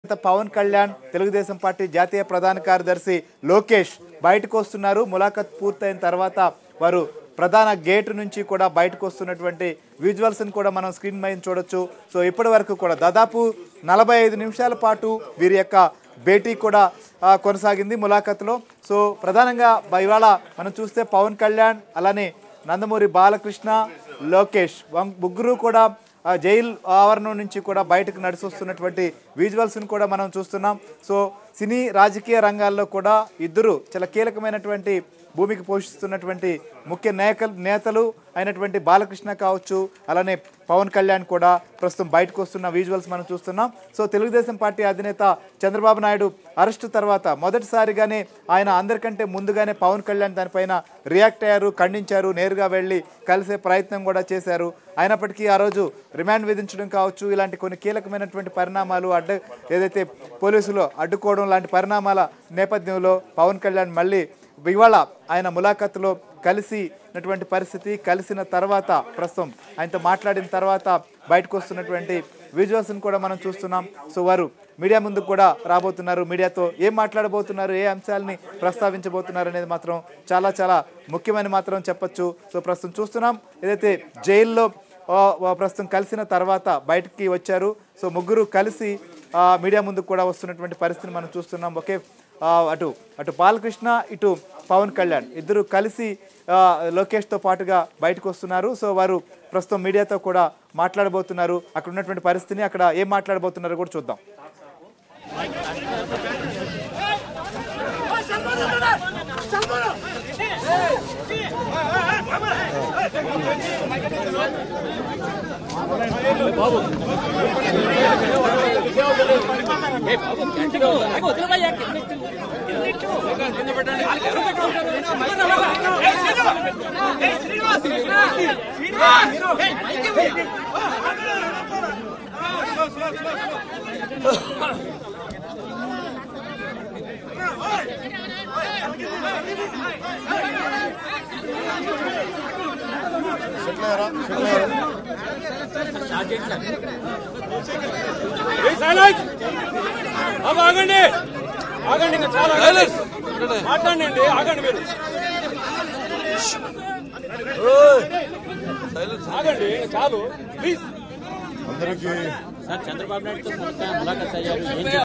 నేత పవన్ కళ్యాణ్ తెలుగుదేశం పార్టీ జాతీయ ప్రధాన కార్యదర్శి లోకేష్ బయటకు వస్తున్నారు ములాఖత్ పూర్తయిన తర్వాత వారు ప్రధాన గేటు నుంచి కూడా బయటకు వస్తున్నటువంటి విజువల్స్ని కూడా మనం స్క్రీన్ మీద చూడొచ్చు సో ఇప్పటి వరకు కూడా దాదాపు నలభై ఐదు నిమిషాల పాటు వీరి యొక్క భేటీ కూడా ఆ, కొనసాగింది ములాఖత్లో సో ప్రధానంగా బ- ఇవాళ మనం చూస్తే పవన్ కళ్యాణ్ అలానే నందమూరి బాలకృష్ణ లోకేష్ వం- ముగ్గురు కూడా ఆ, జైలు ఆవరణం నుంచి కూడా బయటకు నడిచి వస్తున్నటువంటి విజువల్స్ని కూడా మనం చూస్తున్నాం సో సినీ రాజకీయ రంగాల్లో కూడా ఇద్దరు చాలా కీలకమైనటువంటి భూమికి పోషిస్తున్నటువంటి ముఖ్య నేకలు నేతలు అయినటువంటి బాలకృష్ణ కావచ్చు అలానే పవన్ కళ్యాణ్ కూడా ప్రస్తుతం బయటకు వస్తున్న విజువల్స్ మనం చూస్తున్నాం సో తెలుగుదేశం పార్టీ అధినేత చంద్రబాబు నాయుడు అరెస్టు తర్వాత మొదటిసారిగానే ఆయన అందరికంటే ముందుగానే పవన్ కళ్యాణ్ దానిపైన రియాక్ట్ అయ్యారు ఖండించారు నేరుగా వెళ్ళి కలిసే ప్రయత్నం కూడా చేశారు అయినప్పటికీ ఆ రోజు రిమాండ్ విధించడం కావచ్చు ఇలాంటి కొన్ని కీలకమైనటువంటి పరిణామాలు అడ్డ ఏదైతే పోలీసులు అడ్డుకోవడం లాంటి పరిణామాల నేపథ్యంలో పవన్ కళ్యాణ్ మళ్ళీ ఇవాళ ఆయన ములాఖత్తులో కలిసినటువంటి పరిస్థితి కలిసిన తర్వాత ప్రస్తుతం ఆయనతో మాట్లాడిన తర్వాత బయటకు వస్తున్నటువంటి విజువల్స్ని కూడా మనం చూస్తున్నాం సో వారు మీడియా ముందుకు కూడా రాబోతున్నారు మీడియాతో ఏం మాట్లాడబోతున్నారు ఏ అంశాలని ప్రస్తావించబోతున్నారు అనేది మాత్రం చాలా చాలా ముఖ్యమని మాత్రం చెప్పొచ్చు సో ప్రస్తుతం చూస్తున్నాం ఏదైతే జైల్లో ఆ, ఆ, ప్రస్తుతం కలిసిన తర్వాత బయటికి వచ్చారు సో ముగ్గురు కలిసి ఆ, మీడియా ముందుకు కూడా వస్తున్నటువంటి పరిస్థితిని మనం చూస్తున్నాం ఒకే ఆ, అటు అటు బాలకృష్ణ ఇటు పవన్ కళ్యాణ్ ఇద్దరు కలిసి ఆ, లోకేష్తో పాటుగా బయటకు వస్తున్నారు సో వారు ప్రస్తుతం మీడియాతో కూడా మాట్లాడబోతున్నారు అక్కడ ఉన్నటువంటి పరిస్థితిని అక్కడ ఏం మాట్లాడబోతున్నారో కూడా చూద్దాం సైలెన్స్ బాబు ఆగండి ఆగండి ఇంకా చాలా మాట్లాడండి ఆగండి మీరు ఆగండి ఇంకా చాలు ప్లీజ్ అందరికీ సార్ చంద్రబాబు నాయుడుతో ములాఖాత్ అయ్యారు ఏం